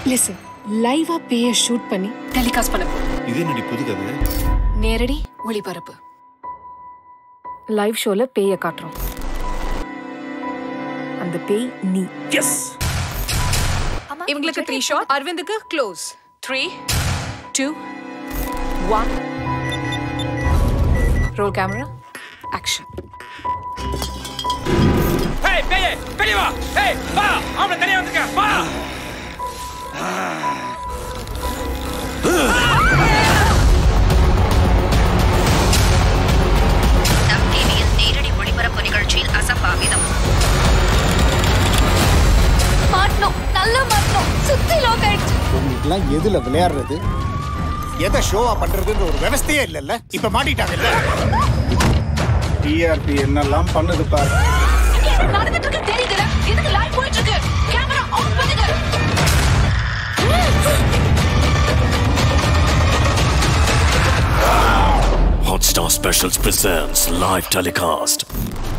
Listen லைவா பேய shoot பண்ணி டெலிகாஸ்ட் பண்ண போறோம். இது என்னடி புது கதை நேரடி ஒளிபரப்பு லைவ் ஷோல பேய காட்டுறோம் அந்த பேய் நீ எஸ் இவங்களுக்கு த்ரீ ஷாட் அரவிந்துக்கு close three two one roll camera action ஏய் பேயே வெளிய வா ஏய் வா அவன தனியா வந்துக்க வா நம் டிவியில் நேரடி ஒளிபரப்பு நிகழ்ச்சியில் அசம்பாவிதம் மாட்டணும் நல்லா மாட்டணும் சுத்தி லாக் ஆயிடுச்சு உங்களுக்குலாம் எதுல விளையாடுறது எதை ஷோவா பண்றதுன்ற ஒரு விவஸ்தையே இல்லைல்ல இப்ப மாட்டிட்டாங்கல்ல டிஆர்பி என்னெல்லாம் பண்ணுது பாரு நடந்துட்டு இருக்கு தெரியுதுல எதுக்கு லைவ் போயிட்டு இருக்கு கேமரா ஆஃப் பண்ணுங்க Hotstar Specials presents live telecast.